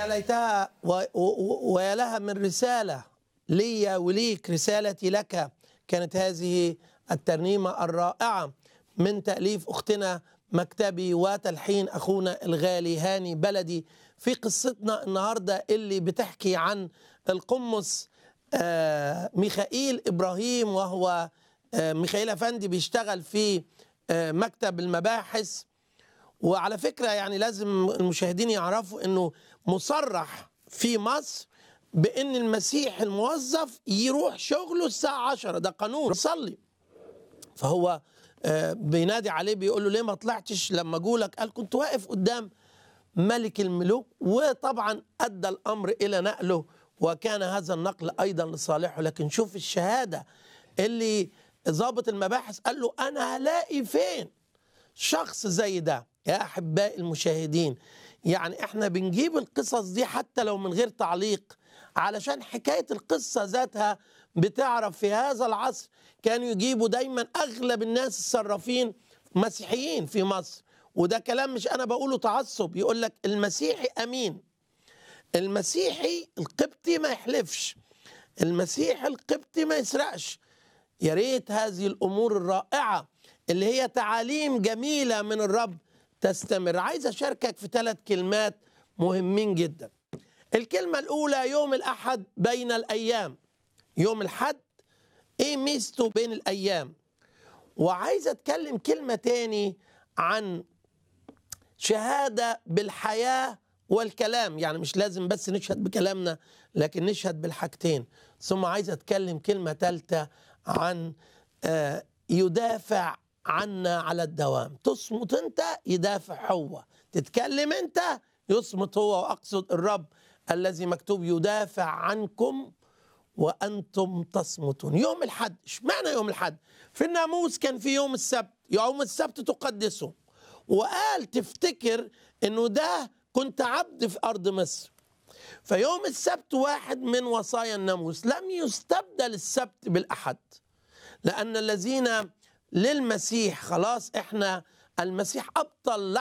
يا ليتها و- و- ويا لها من رسالة لي وليك رسالتي لك كانت هذه الترنيمة الرائعة من تأليف أختنا مكتبي وتلحين أخونا الغالي هاني بلدي في قصتنا النهاردة اللي بتحكي عن القمص آه، ميخائيل إبراهيم وهو آه، ميخائيل أفندي بيشتغل في آه، مكتب المباحث وعلى فكرة يعني لازم المشاهدين يعرفوا انه مصرح في مصر بان المسيح الموظف يروح شغله الساعة عشرة ده قانون يصلي فهو آه، بينادي عليه بيقول له ليه ما طلعتش لما جولك قال كنت واقف قدام ملك الملوك وطبعا ادى الامر الى نقله وكان هذا النقل ايضا لصالحه لكن شوف الشهاده اللي ضابط المباحث قال له انا هلاقي فين شخص زي ده يا احبائي المشاهدين يعني احنا بنجيب القصص دي حتى لو من غير تعليق علشان حكايه القصه ذاتها بتعرف في هذا العصر كانوا يجيبوا دايما اغلب الناس الصرافين مسيحيين في مصر وده كلام مش انا بقوله تعصب يقول لك المسيحي امين المسيحي القبطي ما يحلفش المسيحي القبطي ما يسرقش يا ريت هذه الامور الرائعه اللي هي تعاليم جميله من الرب تستمر عايز اشاركك في ثلاث كلمات مهمين جدا الكلمه الاولى يوم الاحد بين الايام يوم الحد ايه ميزته بين الايام وعايز اتكلم كلمه تاني عن شهاده بالحياه والكلام يعني مش لازم بس نشهد بكلامنا لكن نشهد بالحاجتين ثم عايز اتكلم كلمه ثالثه عن آه، يدافع عنا على الدوام تصمت انت يدافع هو تتكلم انت يصمت هو واقصد الرب الذي مكتوب يدافع عنكم وانتم تصمتون يوم الحد اشمعنى يوم الحد في الناموس كان في يوم السبت يوم السبت تقدسه وقال تفتكر انه ده كنت عبد في ارض مصر فيوم السبت واحد من وصايا الناموس لم يستبدل السبت بالاحد لان الذين للمسيح خلاص احنا المسيح ابطل